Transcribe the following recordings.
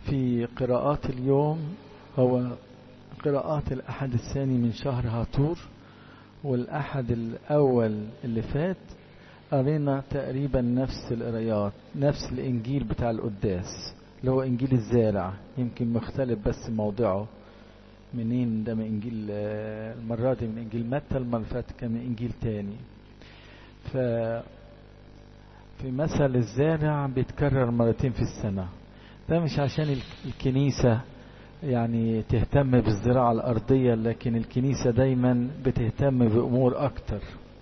في قراءات اليوم هو قراءات الأحد الثاني من شهر هاتور والأحد الأول اللي فات قرينا تقريبا نفس القرايات نفس الإنجيل بتاع القداس اللي هو إنجيل الزارع يمكن مختلف بس موضعه منين ده من إنجيل المرة دي من إنجيل متى المرة اللي فاتت كان من إنجيل تاني ف في مثل الزارع بيتكرر مرتين في السنة ده مش عشان الكنيسة يعني تهتم بالزراعة الأرضية لكن الكنيسة دايما بتهتم بأمور أكتر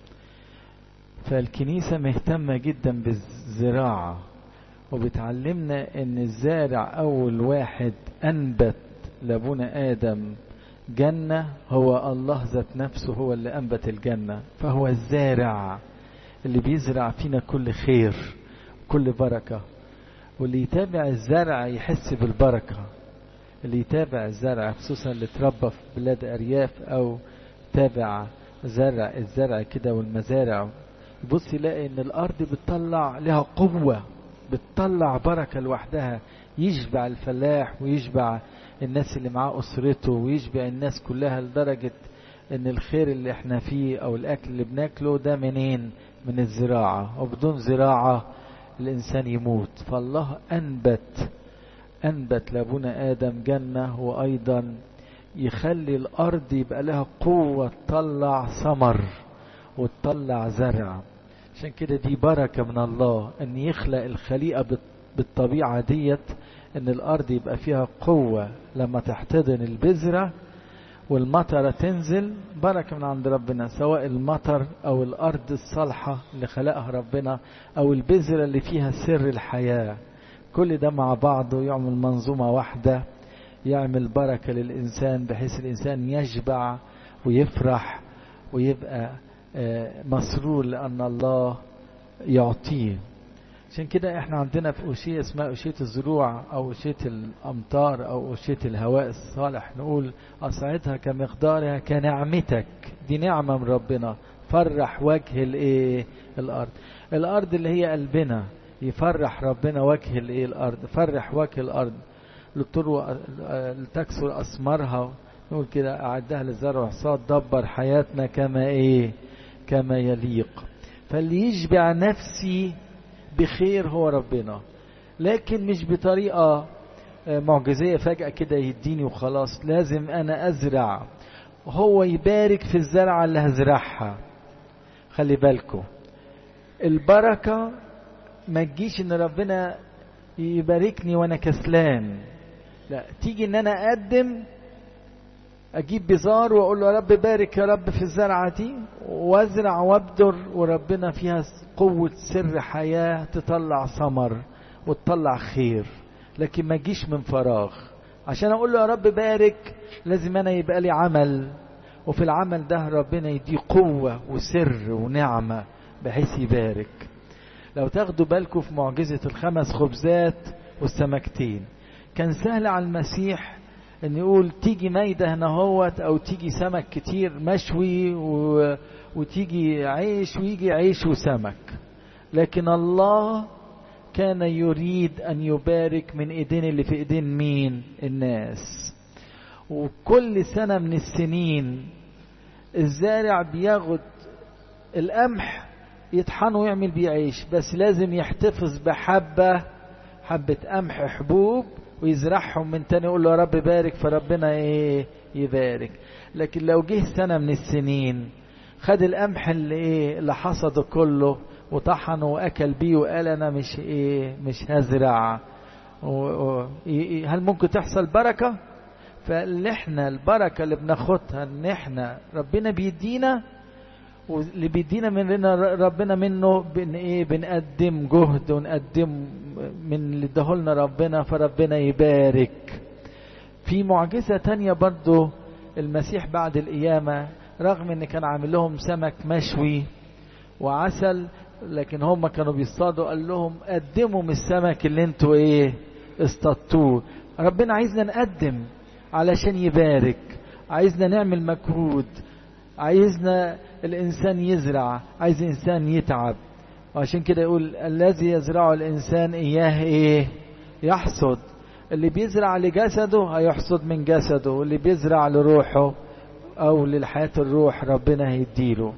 فالكنيسة مهتمة جدا بالزراعة وبتعلمنا ان الزارع اول واحد انبت لابونا ادم جنة هو الله ذات نفسه هو اللي انبت الجنة فهو الزارع اللي بيزرع فينا كل خير كل بركة واللي يتابع الزرع يحس بالبركة اللي يتابع الزرع خصوصا اللي اتربى في بلاد ارياف او تابع زرع الزرع كده والمزارع يبص يلاقي ان الارض بتطلع لها قوة بتطلع بركة لوحدها يشبع الفلاح ويشبع الناس اللي معاه اسرته ويشبع الناس كلها لدرجة ان الخير اللي احنا فيه او الاكل اللي بناكله ده منين من الزراعة وبدون زراعة الانسان يموت فالله انبت انبت لابونا ادم جنة وايضا يخلي الارض يبقى لها قوة تطلع ثمر وتطلع زرع عشان كده دي بركة من الله ان يخلق الخليقة بالطبيعة ديت ان الارض يبقى فيها قوة لما تحتضن البذرة والمطرة تنزل بركة من عند ربنا سواء المطر او الارض الصالحة اللي خلقها ربنا او البذرة اللي فيها سر الحياة كل ده مع بعضه يعمل منظومة واحدة يعمل بركة للإنسان بحيث الإنسان يشبع ويفرح ويبقى مسرور لأن الله يعطيه عشان كده احنا عندنا في أوشية اسمها أوشية الزروع أو أوشية الأمطار أو أوشية الهواء الصالح نقول أصعدها كمقدارها كنعمتك دي نعمة من ربنا فرح وجه الايه الأرض الأرض اللي هي قلبنا يفرح ربنا وجه الايه الأرض فرح وجه الأرض لتكسر أسمارها نقول كده أعدها للزرع وحصاد دبر حياتنا كما إيه كما يليق فاللي يشبع نفسي بخير هو ربنا لكن مش بطريقة معجزية فجأة كده يديني وخلاص لازم أنا أزرع هو يبارك في الزرعة اللي هزرعها خلي بالكم البركة ما تجيش ان ربنا يباركني وانا كسلان لا تيجي ان انا اقدم اجيب بزار واقول له يا رب بارك يا رب في الزرعه دي وازرع وابدر وربنا فيها قوه سر حياه تطلع ثمر وتطلع خير لكن ما تجيش من فراغ عشان اقول له يا رب بارك لازم انا يبقى لي عمل وفي العمل ده ربنا يديه قوه وسر ونعمه بحيث يبارك لو تاخدوا بالكم في معجزه الخمس خبزات والسمكتين كان سهل على المسيح ان يقول تيجي مايدة هنا هوت او تيجي سمك كتير مشوي و... وتيجي عيش ويجي عيش وسمك لكن الله كان يريد ان يبارك من ايدين اللي في ايدين مين الناس وكل سنة من السنين الزارع بياخد القمح يطحنه ويعمل بيه عيش بس لازم يحتفظ بحبة حبة قمح حبوب ويزرعهم من تاني يقول له يا رب بارك فربنا ايه يبارك لكن لو جه سنة من السنين خد القمح اللي ايه اللي حصده كله وطحنه واكل بيه وقال انا مش ايه مش هزرع هل ممكن تحصل بركة فاللي احنا البركة اللي بناخدها ان احنا ربنا بيدينا واللي بيدينا من ربنا منه بن ايه بنقدم جهد ونقدم من اللي اداهولنا ربنا فربنا يبارك في معجزة تانية برضو المسيح بعد القيامة رغم ان كان عامل لهم سمك مشوي وعسل لكن هم كانوا بيصطادوا قال لهم قدموا من السمك اللي انتوا ايه اصطادتوه ربنا عايزنا نقدم علشان يبارك عايزنا نعمل مجهود عايزنا الإنسان يزرع عايز الإنسان يتعب وعشان كده يقول الذي يزرع الإنسان إياه إيه يحصد اللي بيزرع لجسده هيحصد من جسده واللي بيزرع لروحه او للحياة الروح ربنا هيديله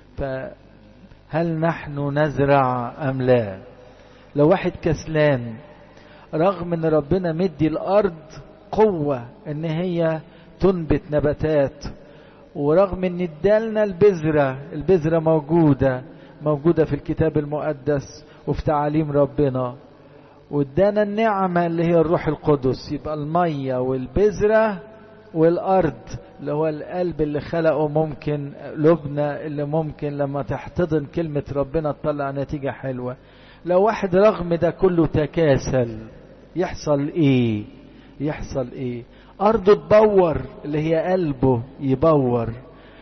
فهل نحن نزرع ام لا لو واحد كسلان رغم ان ربنا مدي الارض قوة ان هي تنبت نباتات ورغم ان ادالنا البذرة البذرة موجودة موجودة في الكتاب المقدس وفي تعاليم ربنا وادانا النعمة اللي هي الروح القدس يبقى المية والبذرة والأرض اللي هو القلب اللي خلقه ممكن لبنى اللي ممكن لما تحتضن كلمة ربنا تطلع نتيجة حلوة لو واحد رغم ده كله تكاسل يحصل ايه يحصل ايه أرضه تبور اللي هي قلبه يبور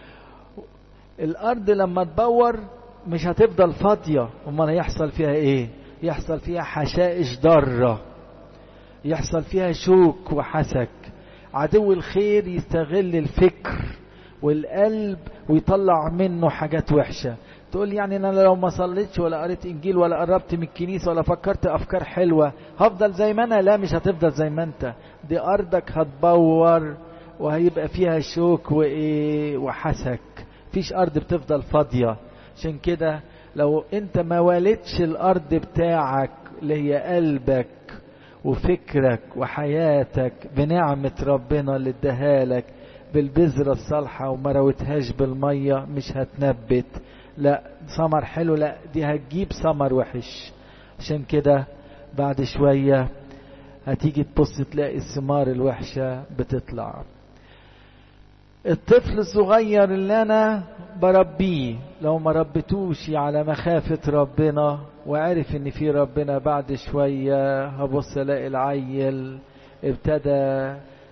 الأرض لما تبور مش هتفضل فاضية امال هيحصل فيها ايه يحصل فيها حشائش ضارة يحصل فيها شوك وحسك عدو الخير يستغل الفكر والقلب ويطلع منه حاجات وحشة تقول يعني انا لو ما صليتش ولا قريت انجيل ولا قربت من الكنيسة ولا فكرت افكار حلوة هفضل زي ما انا لا مش هتفضل زي ما انت دي ارضك هتبور وهيبقى فيها شوك وايه وحسك فيش ارض بتفضل فاضية عشان كده لو انت ما والدش الارض بتاعك اللي هي قلبك وفكرك وحياتك بنعمة ربنا اللي اداها لك بالبذرة الصالحة وما روتهاش بالمية مش هتنبت لا ثمر حلو لا دي هتجيب ثمر وحش عشان كده بعد شوية هتيجي تبص تلاقي الثمار الوحشة بتطلع الطفل الصغير اللي انا بربيه لو ما ربيتوش على مخافة ربنا وعرف ان في ربنا بعد شوية هبص الاقي العيل ابتدى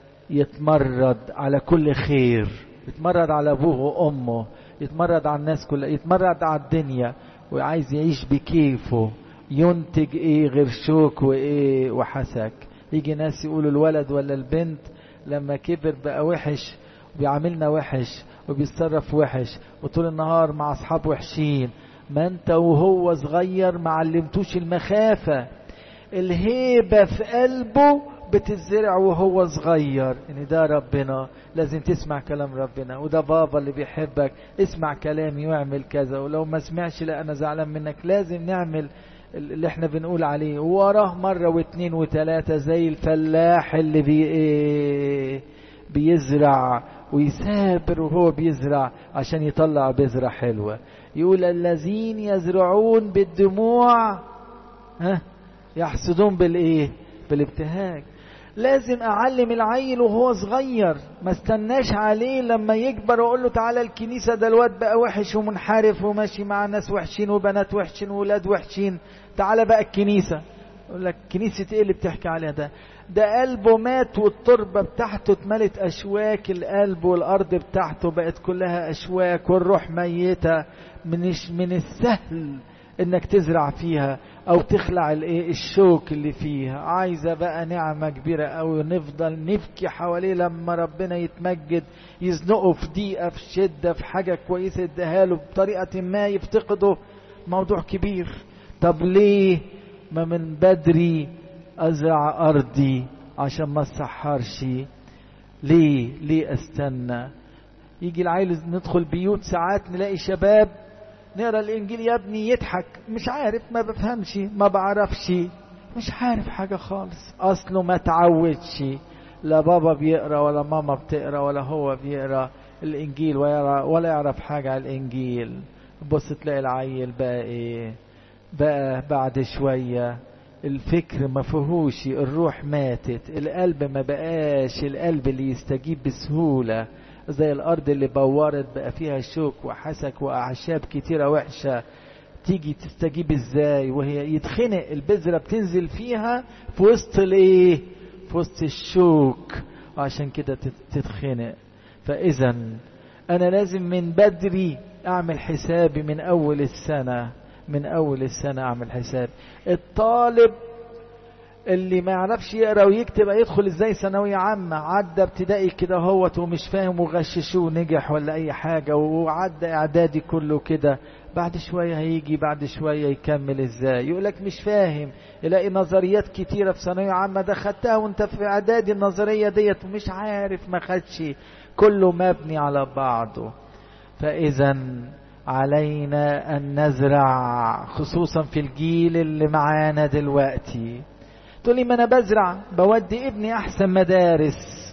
يتمرد على كل خير يتمرد على ابوه وامه يتمرد على الناس كلها يتمرد على الدنيا وعايز يعيش بكيفه ينتج ايه غير شوك وايه وحسك يجي ناس يقولوا الولد ولا البنت لما كبر بقى وحش بيعاملنا وحش وبيتصرف وحش وطول النهار مع اصحاب وحشين ما انت وهو صغير ما علمتوش المخافة الهيبة في قلبه بتزرع وهو صغير ان ده ربنا لازم تسمع كلام ربنا وده بابا اللي بيحبك اسمع كلامي واعمل كذا ولو ما سمعش لا انا زعلان منك لازم نعمل اللي احنا بنقول عليه وراه مرة واثنين وثلاثة زي الفلاح اللي بي ايه بيزرع ويسابر وهو بيزرع عشان يطلع بذرة حلوة يقول الذين يزرعون بالدموع ها يحصدون بالايه بالابتهاج لازم اعلم العيل وهو صغير ما استناش عليه لما يكبر واقول له تعالى الكنيسه ده الواد بقى وحش ومنحرف وماشي مع ناس وحشين وبنات وحشين وولاد وحشين تعالى بقى الكنيسه يقول لك كنيسه ايه اللي بتحكي عليها ده ده قلبه مات والتربه بتاعته اتملت اشواك القلب والارض بتاعته بقت كلها اشواك والروح ميته من من السهل انك تزرع فيها او تخلع الايه الشوك اللي فيها عايزه بقى نعمه كبيره قوي نفضل نبكي حواليه لما ربنا يتمجد يزنقه في ضيقه في شده في حاجه كويسه يديها له بطريقه ما يفتقده موضوع كبير طب ليه ما من بدري ازرع ارضي عشان ما اسحرش ليه ليه استنى يجي العيل ندخل بيوت ساعات نلاقي شباب نقرا الانجيل يا ابني يضحك مش عارف ما بفهمش ما بعرفش مش عارف حاجة خالص اصله ما تعودش لا بابا بيقرا ولا ماما بتقرا ولا هو بيقرا الانجيل ولا ولا يعرف حاجة على الانجيل بص تلاقي العيل بقى ايه بقى بعد شوية الفكر ما فيهوش الروح ماتت القلب ما بقاش القلب اللي يستجيب بسهولة زي الأرض اللي بورت بقى فيها شوك وحسك وأعشاب كتيرة وحشة تيجي تستجيب ازاي وهي يتخنق البذرة بتنزل فيها في وسط الايه في وسط الشوك وعشان كده تتخنق فإذا أنا لازم من بدري أعمل حسابي من أول السنة من أول السنة أعمل حساب الطالب اللي ما يعرفش يقرا ويكتب يدخل ازاي ثانويه عامه عدى ابتدائي كده هوت ومش فاهم وغششوه نجح ولا اي حاجه وعدى اعدادي كله كده بعد شويه هيجي بعد شويه يكمل ازاي يقول لك مش فاهم يلاقي نظريات كتيره في ثانويه عامه ده خدتها وانت في اعدادي النظريه ديت ومش عارف ما خدش كله مبني على بعضه فاذا علينا ان نزرع خصوصا في الجيل اللي معانا دلوقتي تقولي ما انا بزرع بودي ابني احسن مدارس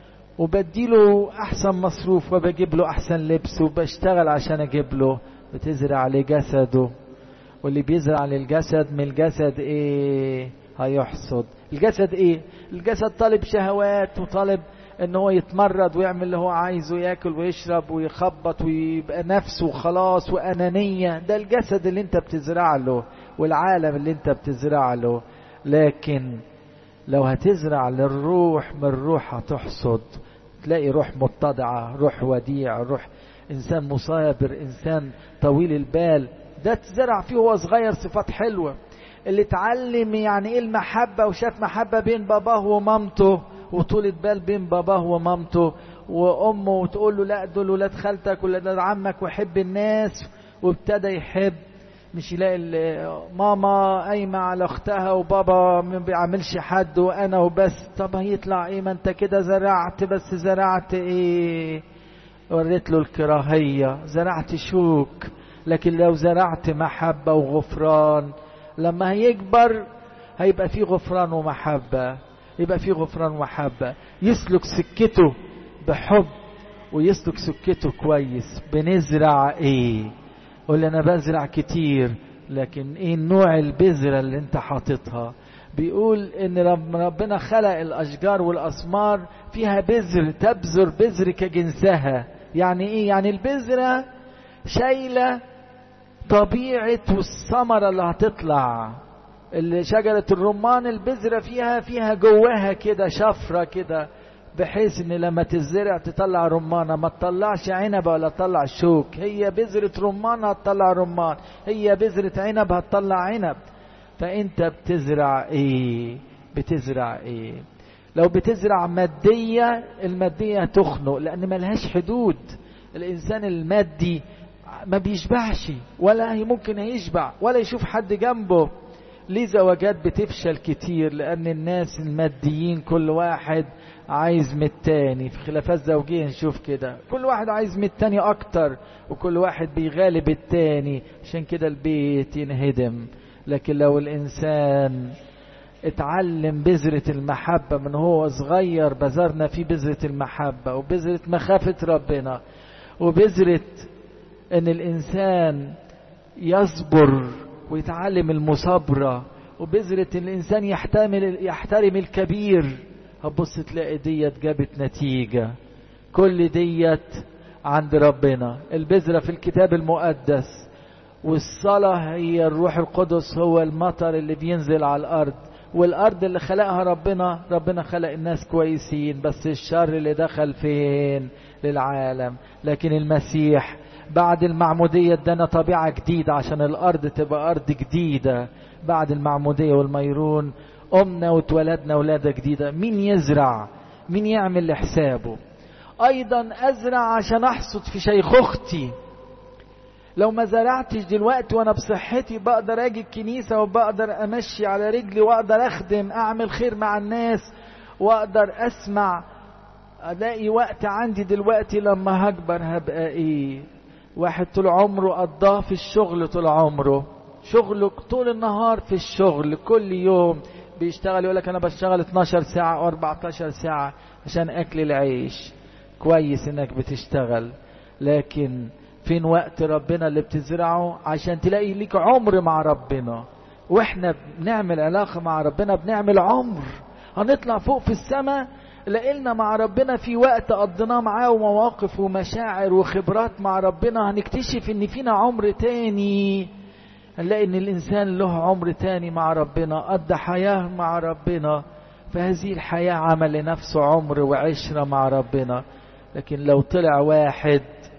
وبديله احسن مصروف وبجيب له احسن لبس وبشتغل عشان اجيب له بتزرع لجسده واللي بيزرع للجسد من الجسد ايه هيحصد الجسد ايه الجسد طالب شهوات وطالب ان هو يتمرد ويعمل اللي هو عايزه ياكل ويشرب ويخبط ويبقى نفسه وخلاص وانانيه ده الجسد اللي انت بتزرع له والعالم اللي انت بتزرع له لكن لو هتزرع للروح من الروح هتحصد تلاقي روح متضعة روح وديع روح إنسان مصابر إنسان طويل البال ده تزرع فيه وهو صغير صفات حلوة اللي اتعلم يعني ايه المحبة وشاف محبة بين باباه ومامته وطولة بال بين باباه ومامته وأمه وتقول له لا دول ولاد خالتك ولاد عمك وحب الناس وابتدى يحب مش يلاقي ماما قايمة على اختها وبابا ما بيعملش حد وانا وبس طب هيطلع ايه ما انت كده زرعت بس زرعت ايه وريت له الكراهية زرعت شوك لكن لو زرعت محبة وغفران لما هيكبر هيبقى فيه غفران ومحبة يبقى فيه غفران ومحبة يسلك سكته بحب ويسلك سكته كويس بنزرع ايه قول انا بزرع كتير لكن ايه نوع البذره اللي انت حاططها بيقول ان ربنا خلق الاشجار والاسمار فيها بذر تبذر بذر كجنسها يعني ايه يعني البذره شايله طبيعه والثمره اللي هتطلع اللي شجره الرمان البذره فيها فيها جواها كده شفره كده بحيث ان لما تزرع تطلع رمانة ما تطلعش عنب ولا تطلع شوك هي بذرة رمان هتطلع رمان هي بذرة عنب هتطلع عنب فانت بتزرع ايه بتزرع ايه لو بتزرع مادية المادية تخنق لان ملهاش حدود الانسان المادي ما بيشبعش ولا ممكن يشبع ولا يشوف حد جنبه ليه زواجات بتفشل كتير لان الناس الماديين كل واحد عايز من التاني في خلافات زوجية نشوف كده كل واحد عايز من التاني اكتر وكل واحد بيغالب التاني عشان كده البيت ينهدم لكن لو الانسان اتعلم بذرة المحبة من هو صغير بذرنا فيه بذرة المحبة وبذرة مخافة ربنا وبذرة ان الانسان يصبر ويتعلم المصابرة وبذرة ان الانسان يحتمل يحترم الكبير هتبص تلاقي ديت جابت نتيجة كل ديت عند ربنا البذرة في الكتاب المقدس والصلاة هي الروح القدس هو المطر اللي بينزل على الأرض والأرض اللي خلقها ربنا ربنا خلق الناس كويسين بس الشر اللي دخل فين للعالم لكن المسيح بعد المعمودية ادانا طبيعة جديدة عشان الأرض تبقى أرض جديدة بعد المعمودية والميرون قمنا واتولدنا ولادة جديدة مين يزرع مين يعمل لحسابه أيضا أزرع عشان أحصد في شيخوختي لو ما زرعتش دلوقتي وانا بصحتي بقدر اجي الكنيسة وبقدر امشي على رجلي واقدر اخدم اعمل خير مع الناس واقدر اسمع الاقي وقت عندي دلوقتي لما هكبر هبقى ايه واحد طول عمره قضاه في الشغل طول عمره شغله طول النهار في الشغل كل يوم بيشتغل يقول لك انا بشتغل 12 ساعة او 14 ساعة عشان اكل العيش كويس انك بتشتغل لكن فين وقت ربنا اللي بتزرعه عشان تلاقي ليك عمر مع ربنا واحنا بنعمل علاقة مع ربنا بنعمل عمر هنطلع فوق في السماء لقينا مع ربنا في وقت قضيناه معاه ومواقف ومشاعر وخبرات مع ربنا هنكتشف ان فينا عمر تاني هنلاقي ان الانسان له عمر تاني مع ربنا قضى حياة مع ربنا فهذه الحياة عمل لنفسه عمر وعشرة مع ربنا لكن لو طلع واحد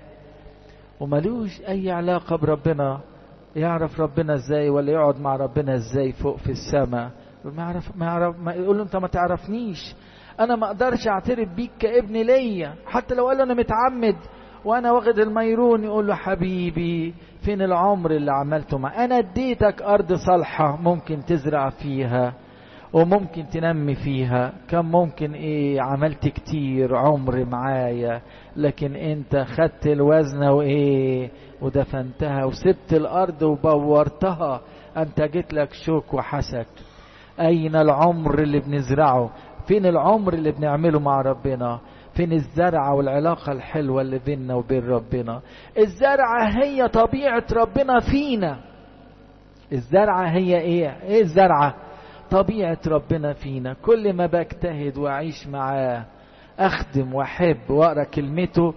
وملوش اي علاقة بربنا يعرف ربنا ازاي ولا يقعد مع ربنا ازاي فوق في السماء ما يعرف ما يعرف ما يقول له انت ما تعرفنيش انا ما اقدرش اعترف بيك كابن ليا حتى لو قال له انا متعمد وانا واخد الميرون يقول له حبيبي فين العمر اللي عملته معاه انا اديتك ارض صالحه ممكن تزرع فيها وممكن تنمي فيها كان ممكن ايه عملت كتير عمر معايا لكن انت خدت الوزنة وايه ودفنتها وسبت الارض وبورتها انتجت لك شوك وحسك اين العمر اللي بنزرعه فين العمر اللي بنعمله مع ربنا فين الزرعة والعلاقة الحلوة اللي بيننا وبين ربنا الزرعة هي طبيعة ربنا فينا الزرعة هي ايه ايه الزرعة طبيعة ربنا فينا كل ما بجتهد وأعيش معاه أخدم وأحب وأقرأ كلمته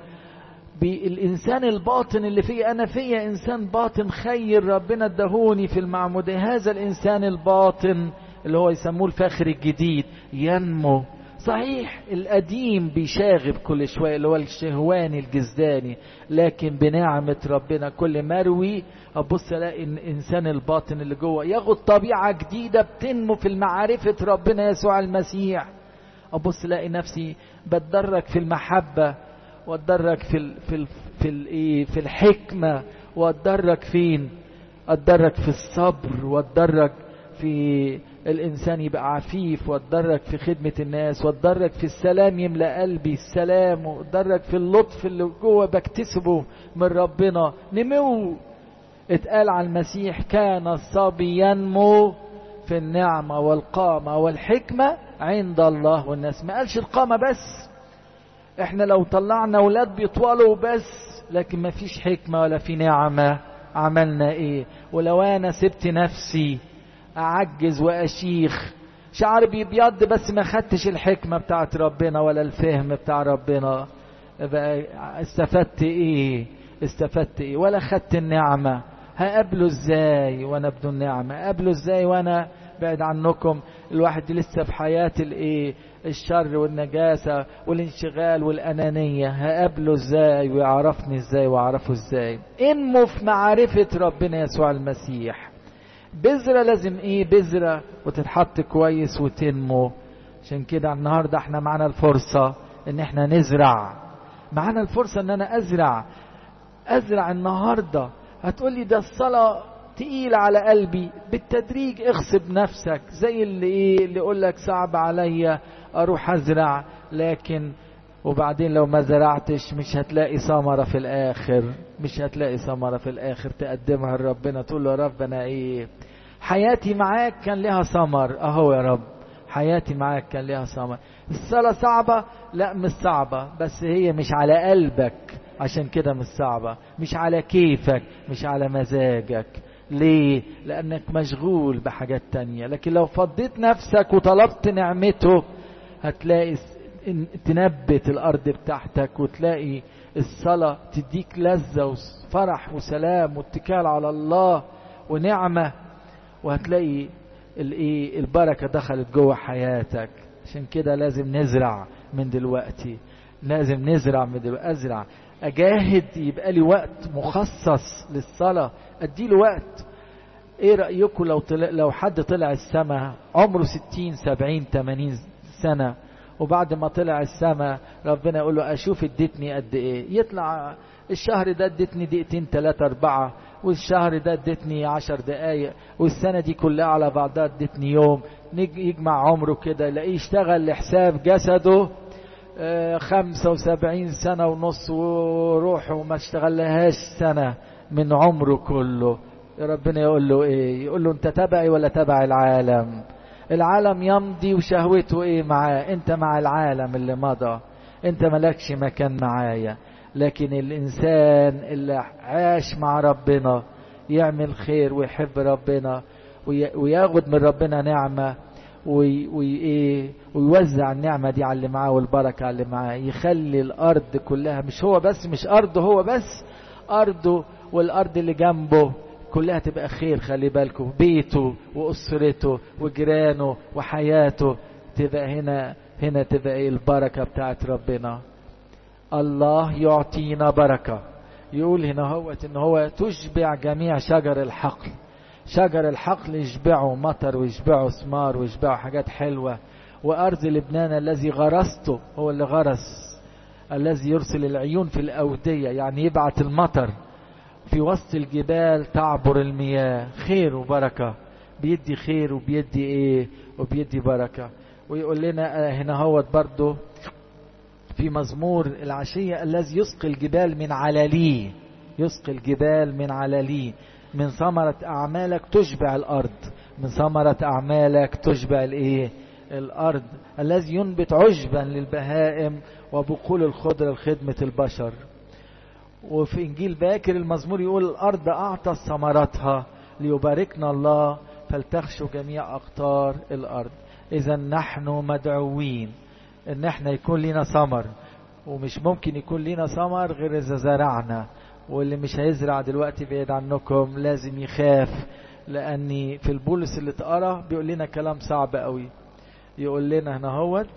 بالإنسان الباطن اللي فيه أنا فيا إنسان باطن خير ربنا ادهوني في المعمودية هذا الإنسان الباطن اللي هو يسموه الفخر الجديد ينمو صحيح القديم بيشاغب كل شوية اللي هو الشهواني الجزداني لكن بنعمة ربنا كل مروي أبص ألاقي الإنسان الباطن اللي جوه ياخد طبيعة جديدة بتنمو في المعرفة ربنا يسوع المسيح أبص ألاقي نفسي بتدرج في المحبة واتدرج في ال في ال في ال في الحكمة واتدرج فين؟ اتدرج في الصبر واتدرج في الإنسان يبقى عفيف واتدرج في خدمة الناس واتدرج في السلام يملأ قلبي السلام واتدرج في اللطف اللي جوه بكتسبه من ربنا نمو اتقال على المسيح كان الصبي ينمو في النعمة والقامة والحكمة عند الله والناس ما قالش القامة بس احنا لو طلعنا اولاد بيطولوا بس لكن ما فيش حكمة ولا في نعمة عملنا ايه ولو انا سبت نفسي اعجز واشيخ شعر بيبيض بس ما خدتش الحكمة بتاعت ربنا ولا الفهم بتاع ربنا بقى استفدت ايه استفدت ايه ولا خدت النعمة هقابله ازاي وانا بدون نعمة هقابله ازاي وانا بعد عنكم الواحد لسه في حياة الايه الشر والنجاسة والانشغال والأنانية هقابله ازاي ويعرفني ازاي واعرفه ازاي انمو في معرفة ربنا يسوع المسيح بذرة لازم ايه بذرة وتتحط كويس وتنمو عشان كده النهاردة احنا معانا الفرصة ان احنا نزرع معانا الفرصة ان انا ازرع ازرع النهاردة هتقولي ده الصلاة تقيل على قلبي بالتدريج اغصب نفسك زي اللي ايه اللي يقول لك صعب عليا اروح ازرع لكن وبعدين لو ما زرعتش مش هتلاقي ثمرة في الاخر مش هتلاقي ثمرة في الاخر تقدمها لربنا تقول له يا رب انا ايه حياتي معاك كان لها ثمر اهو يا رب حياتي معاك كان لها ثمر الصلاة صعبة لا مش صعبة بس هي مش على قلبك عشان كده مش صعبة مش على كيفك مش على مزاجك ليه لانك مشغول بحاجات تانية لكن لو فضيت نفسك وطلبت نعمته هتلاقي تنبت الارض بتاعتك وتلاقي الصلاة تديك لذة وفرح وسلام واتكال على الله ونعمة وهتلاقي الايه البركة دخلت جوه حياتك عشان كده لازم نزرع من دلوقتي لازم نزرع من دلوقتي ازرع اجاهد يبقى لي وقت مخصص للصلاة اديله وقت ايه رأيكم لو طلع لو حد طلع السماء عمره ستين سبعين تمانين سنة وبعد ما طلع السماء ربنا يقول له اشوف اديتني قد ايه يطلع الشهر ده اديتني دقيقتين ثلاثة اربعة والشهر ده اديتني عشر دقايق والسنة دي كلها على بعضها اديتني يوم يجمع عمره كده يلاقيه يشتغل لحساب جسده خمسة وسبعين سنة ونص وروحه ما اشتغلهاش سنة من عمره كله ربنا يقول له ايه يقول له انت تبعي ولا تبع العالم العالم يمضي وشهوته ايه معاه انت مع العالم اللي مضى انت ملكش مكان معايا لكن الانسان اللي عاش مع ربنا يعمل خير ويحب ربنا وياخد من ربنا نعمه وي ويوزع النعمة دي على اللي معاه والبركة على اللي معاه يخلي الأرض كلها مش هو بس مش أرضه هو بس أرضه والأرض اللي جنبه كلها تبقى خير خلي بالكم بيته وأسرته وجيرانه وحياته تبقى هنا هنا تبقى ايه البركة بتاعت ربنا الله يعطينا بركة يقول هنا هو ان هو تشبع جميع شجر الحقل شجر الحقل يشبعه مطر ويشبعه ثمار ويشبعه حاجات حلوة وأرض لبنان الذي غرسته هو اللي غرس الذي يرسل العيون في الأودية يعني يبعت المطر في وسط الجبال تعبر المياه خير وبركة بيدي خير وبيدي ايه وبيدي بركة ويقول لنا هنا هو برضه في مزمور العشية الذي يسقي الجبال من علاليه يسقي الجبال من علاليه من ثمرة أعمالك تشبع الأرض من ثمرة أعمالك تشبع الإيه الأرض الذي ينبت عشبا للبهائم وبقول الخضر لخدمة البشر وفي إنجيل باكر المزمور يقول الأرض أعطت ثمرتها ليباركنا الله فلتخشوا جميع أقطار الأرض إذا نحن مدعوين إن احنا يكون لنا ثمر ومش ممكن يكون لنا ثمر غير إذا زرعنا واللي مش هيزرع دلوقتي بعيد عنكم لازم يخاف لأني في البولس اللي اتقرا بيقول لنا كلام صعب قوي يقول لنا هنا هوت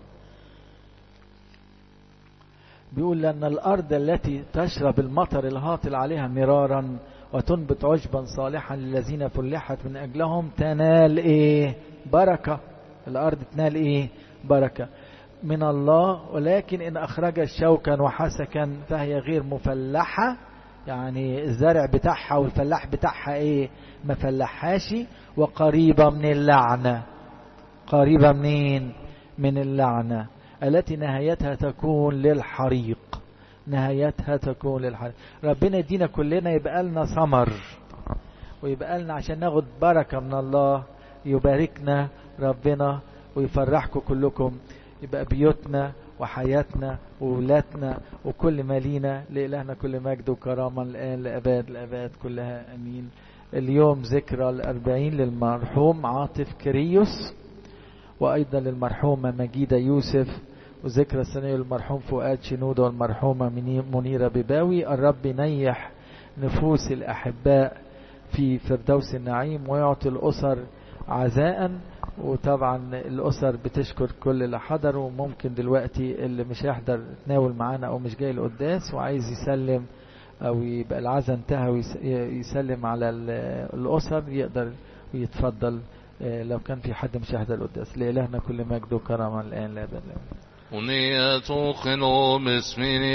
بيقول لأن الأرض التي تشرب المطر الهاطل عليها مرارا وتنبت عشبا صالحا للذين فلحت من أجلهم تنال إيه بركة الأرض تنال إيه بركة من الله ولكن إن أخرجت شوكا وحسكا فهي غير مفلحة يعني الزرع بتاعها والفلاح بتاعها إيه ما فلحاش وقريبة من اللعنة قريبة منين من اللعنة التي نهايتها تكون للحريق نهايتها تكون للحريق ربنا يدينا كلنا يبقى لنا ثمر ويبقى لنا عشان ناخد بركة من الله يباركنا ربنا ويفرحكم كلكم يبقى بيوتنا وحياتنا وولادنا وكل ما لينا لإلهنا كل مجد وكرامة الآن لأباد الأباد كلها أمين اليوم ذكرى الأربعين للمرحوم عاطف كريوس وأيضا للمرحومة مجيدة يوسف وذكرى السنة للمرحوم فؤاد شنودة والمرحومة منيرة بباوي الرب ينيح نفوس الأحباء في فردوس النعيم ويعطي الأسر عزاء وطبعا الأسر بتشكر كل اللي حضر وممكن دلوقتي اللي مش هيحضر تناول معانا أو مش جاي القداس وعايز يسلم أو يبقى العزاء انتهى ويسلم على الأسر يقدر ويتفضل لو كان في حد مش هيحضر القداس لإلهنا كل مجد وكرامة الآن لا بل ونية خنوم اسمي